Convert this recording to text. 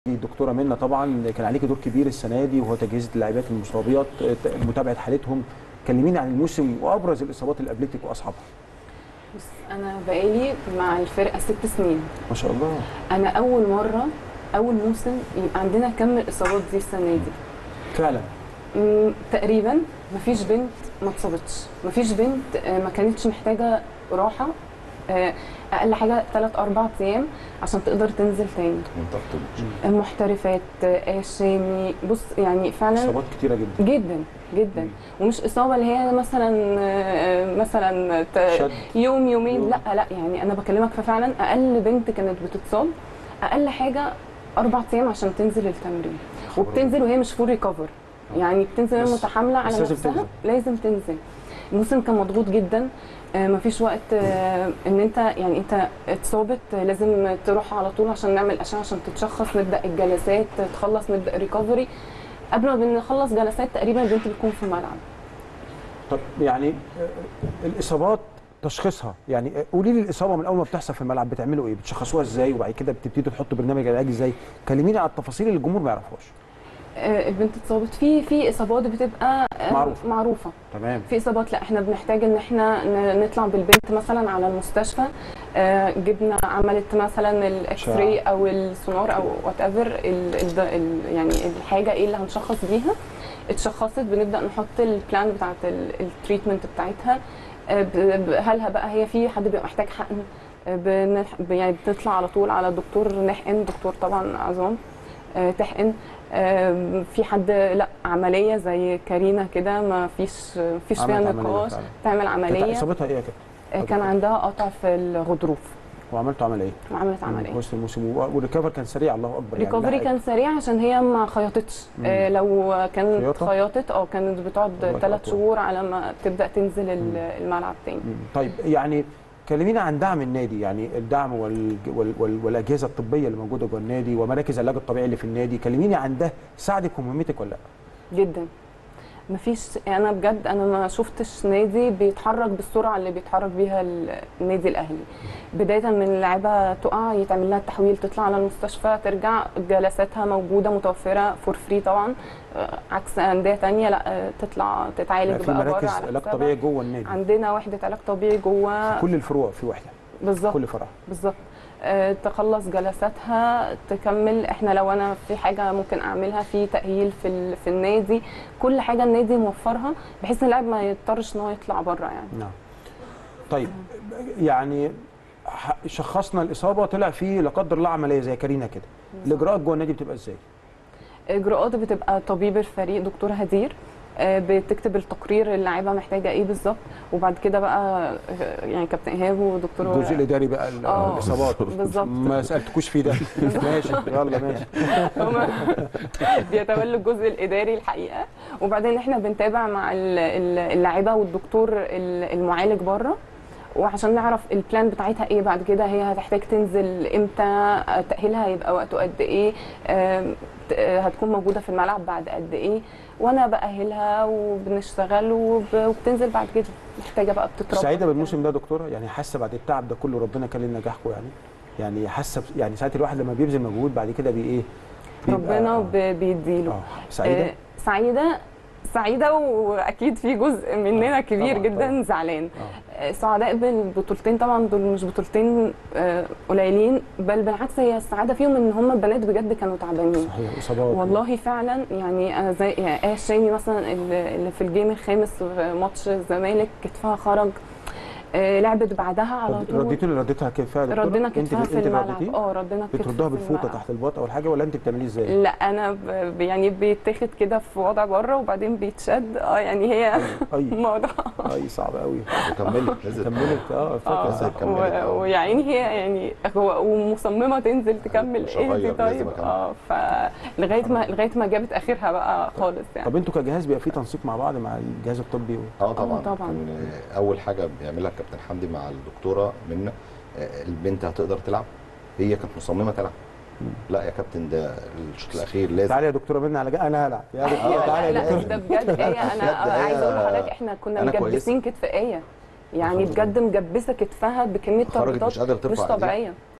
الدكتوره منى طبعا كان عليكي دور كبير السنه دي وهو تجهيز اللاعبات المصابات متابعه حالتهم كلميني عن الموسم وابرز الاصابات اللي قابلتك واصحابها بص انا بقالي مع الفرقه ست سنين ما شاء الله انا اول مره اول موسم يبقى عندنا كم الاصابات دي السنه دي فعلا مم، تقريبا مفيش بنت ما اتصابتش مفيش بنت آه، ما كانتش محتاجه راحه آه، اقل حاجه 3 4 ايام عشان تقدر تنزل تاني منطقة المحترفات آه، الشامي بص يعني فعلا اصابات كتيره جدا جدا جدا ومش اصابه اللي هي مثلا آه، مثلا ت- شد يوم يومين يوم. لا لا يعني انا بكلمك ففعلا اقل بنت كانت بتتصاب اقل حاجه اربع ايام عشان تنزل التمرين وبتنزل وهي مش فول ريكفر يعني بتنزل وهي بس- متحامله على بس لازم نفسها تنزل. لازم تنزل الموسم كان مضغوط جدا آه، مفيش وقت آه، ان انت يعني انت اتصابت آه، لازم تروح على طول عشان نعمل اشعه عشان تتشخص نبدا الجلسات تخلص نبدا ريكفري قبل ما بنخلص جلسات تقريبا البنت بتكون في الملعب طب يعني آه، الاصابات تشخيصها يعني آه، قولي لي الاصابه من اول ما بتحصل في الملعب بتعملوا ايه بتشخصوها ازاي وبعد كده بتبتدوا تحطوا برنامج علاجي ازاي كلميني على التفاصيل اللي الجمهور ما يعرفهاش آه، البنت اتصابت في في اصابات بتبقى آه، معروفة. معروفه تمام في اصابات لا احنا بنحتاج ان احنا ن- نطلع بالبنت مثلا على المستشفى آه، جبنا عملت مثلا الاكس راي او السونار او وات ايفر يعني الحاجه ايه اللي هنشخص بيها اتشخصت بنبدا نحط البلان بتاعت التريتمنت بتاعتها آه، ب- ب- هل بقى هي في حد بيبقى محتاج حقن آه، بنح- ب- يعني بتطلع على طول على دكتور نحقن دكتور طبعا عظام آه، تحقن آه، في حد لا عمليه زي كارينا كده ما فيش ما فيش فيها عملت عملية نقاش فعلا. تعمل كانت عمليه اصابتها ايه يا كابتن آه، كان عندها قطع في الغضروف وعملتوا عمليه وعملت عمليه وسط الموسم و- والريكفر كان سريع الله اكبر يعني ريكفري لا، كان سريع عشان هي ما خيطتش مم. آه لو كانت خياطة؟ خياطت اه كانت بتقعد وقت ثلاث أطول. شهور على ما تبدا تنزل ال- مم. الملعب تاني مم. طيب يعني كلمينا عن دعم النادي يعني الدعم وال... وال... وال... والاجهزه الطبيه اللي موجوده جوه النادي ومراكز العلاج الطبيعي اللي في النادي كلميني عن ده ساعدك ومهمتك ولا لا جدا مفيش انا بجد انا ما شفتش نادي بيتحرك بالسرعه اللي بيتحرك بيها ال- النادي الاهلي بدايه من اللعيبه تقع يتعمل لها التحويل تطلع على المستشفى ترجع جلساتها موجوده متوفره فور فري طبعا آه، عكس انديه تانية لا آه، تطلع تتعالج يعني في بقى بره مراكز على علاج حسابها. طبيعي جوه النادي عندنا وحده علاج طبيعي جوه كل الفروع في وحده بالظبط كل فرع بالظبط آه، تخلص جلساتها تكمل احنا لو انا في حاجه ممكن اعملها في تاهيل في ال- في النادي كل حاجه النادي موفرها بحيث ان اللاعب ما يضطرش ان هو يطلع بره يعني نعم طيب يعني ح- شخصنا الاصابه طلع فيه لا قدر الله عمليه زي كارينا كده الاجراءات جوه النادي بتبقى ازاي اجراءات بتبقى طبيب الفريق دكتور هدير آه، بتكتب التقرير اللاعيبه محتاجه ايه بالظبط وبعد كده بقى آه، يعني كابتن ايهاب ودكتور الجزء الاداري بقى ال- آه، الاصابات بالظبط ما سالتكوش فيه ده ماشي يلا ماشي هما بيتولوا الجزء الاداري الحقيقه وبعدين احنا بنتابع مع ال- ال- اللاعيبه والدكتور ال- المعالج بره وعشان نعرف البلان بتاعتها ايه بعد كده هي هتحتاج تنزل امتى تاهيلها هيبقى وقته قد ايه آم، ت- هتكون موجوده في الملعب بعد قد ايه وانا باهلها وبنشتغل وب- وبتنزل بعد كده محتاجه بقى بتتربى سعيده بالموسم ده يا دكتوره يعني حاسه بعد التعب ده كله ربنا كان نجاحكم يعني يعني حاسه بس- يعني ساعات الواحد لما بيبذل مجهود بعد كده بي ايه بيبقى- ربنا ب- بيديله اه سعيده آه، سعيده سعيده واكيد في جزء مننا كبير طبعاً، جدا طبعاً. زعلان اه آه، سعداء بالبطولتين طبعا دول مش بطولتين آه، قليلين بل بالعكس هي السعاده فيهم ان هم البنات بجد كانوا تعبانين صحيح اصابات والله فعلا يعني انا زي يعني ايه الشامي مثلا اللي اللي في الجيم الخامس في ماتش الزمالك كتفها خرج آه، لعبت بعدها على رد- طول رديتوا اللي رديتها كفايه يا دكتوره ردنا انت كتفها في انت اللي الملعب رديتيه اه ردنا كتفها بتردوها في بالفوطه الملعب. تحت الباط او الحاجه ولا انت بتعمليه ازاي؟ لا انا ب... يعني بيتاخد كده في وضع بره وبعدين بيتشد اه يعني هي اي موضوع اي صعب قوي وكملت نزلت كملت اه فاكر اه ازاي كملت؟ و- ويا عيني هي يعني هو ومصممه تنزل تكمل مش ايه دي هغير، لازم طيب أكمل. اه فلغايه ما لغايه ما جابت اخرها بقى خالص يعني طب انتوا كجهاز بيبقى في تنسيق مع بعض مع الجهاز الطبي و... اه طبعا طبعاً. كان اول حاجه بيعملها كابتن حمدي مع الدكتوره منى آه، البنت هتقدر تلعب هي كانت مصممه تلعب لا يا كابتن ده الشوط الاخير لازم تعالى يا دكتوره منى على جا... انا هلعب يا دكتوره لا تعالى لا يا لا دكتوره ده بجد ايه انا بجد هي- عايزه اقول لحضرتك احنا كنا أنا كويسة. مجبسين كتف ايه يعني الحمد بجد مجبسه كتفها بكميه خرجت تربطات مش قادره مش ترفع إيديها. طبيعيه